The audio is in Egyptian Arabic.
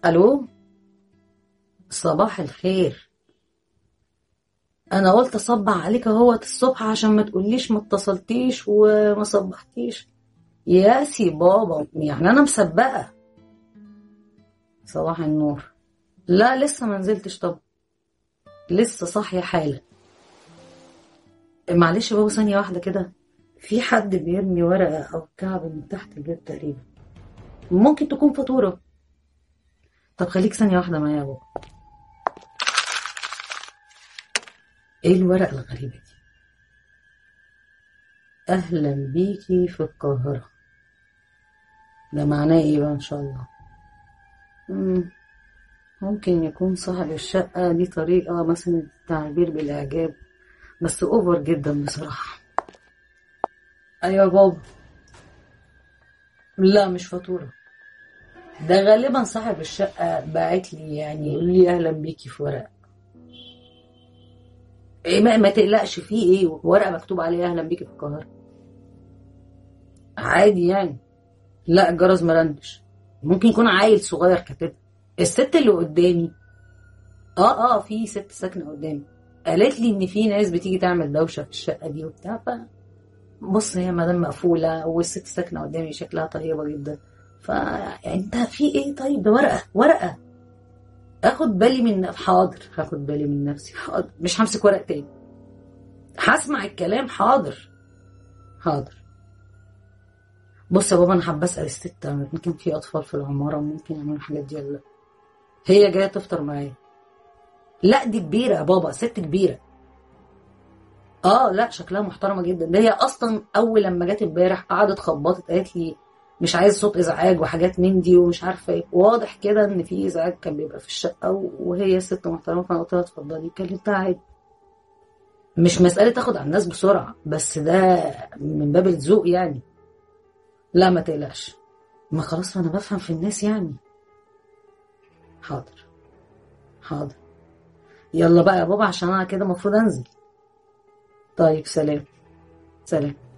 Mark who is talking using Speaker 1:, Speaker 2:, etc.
Speaker 1: الو صباح الخير انا قلت اصبح عليك اهوت الصبح عشان ما تقوليش ما اتصلتيش وما صبحتيش يا سي بابا يعني انا مسبقه صباح النور لا لسه ما نزلتش طب لسه صاحيه حالا معلش يا بابا ثانيه واحده كده في حد بيرمي ورقه او كعب من تحت الباب تقريبا ممكن تكون فاتوره طب خليك ثانيه واحده معايا يا بابا ايه الورقه الغريبه دي اهلا بيكي في القاهره ده معناه ايه بقى ان شاء الله مم. ممكن يكون صاحب الشقة دي طريقة مثلا التعبير بالإعجاب بس أوفر جدا بصراحة أيوة يا بابا لا مش فاتورة ده غالبا صاحب الشقة باعت لي يعني يقول لي أهلا بيكي في ورقة إيه ما, ما تقلقش فيه إيه ورقة مكتوب عليها أهلا بيكي في القاهرة عادي يعني لا الجرس مرنش ممكن يكون عيل صغير كاتبها الست اللي قدامي اه اه في ست ساكنه قدامي قالت لي ان في ناس بتيجي تعمل دوشه في الشقه دي وبتاع ف بص هي مدام مقفوله والست ساكنه قدامي شكلها طيبه جدا ف انت في ايه طيب ده ورقه ورقه اخد بالي من حاضر هاخد بالي من نفسي حاضر مش همسك ورق تاني هسمع الكلام حاضر حاضر بص يا بابا انا حابه اسال الست ممكن في اطفال في العماره ممكن يعملوا الحاجات دي ولا لا هي جايه تفطر معايا لا دي كبيره يا بابا ست كبيره اه لا شكلها محترمه جدا ده هي اصلا اول لما جت امبارح قعدت خبطت قالت لي مش عايز صوت ازعاج وحاجات من دي ومش عارفه ايه واضح كده ان في ازعاج كان بيبقى في الشقه وهي ست محترمه فانا قلت لها اتفضلي كلمتها عادي مش مساله تاخد على الناس بسرعه بس ده من باب الذوق يعني لا ما تقلقش ما خلاص انا بفهم في الناس يعني حاضر حاضر يلا بقى يا بابا عشان انا كده المفروض انزل طيب سلام سلام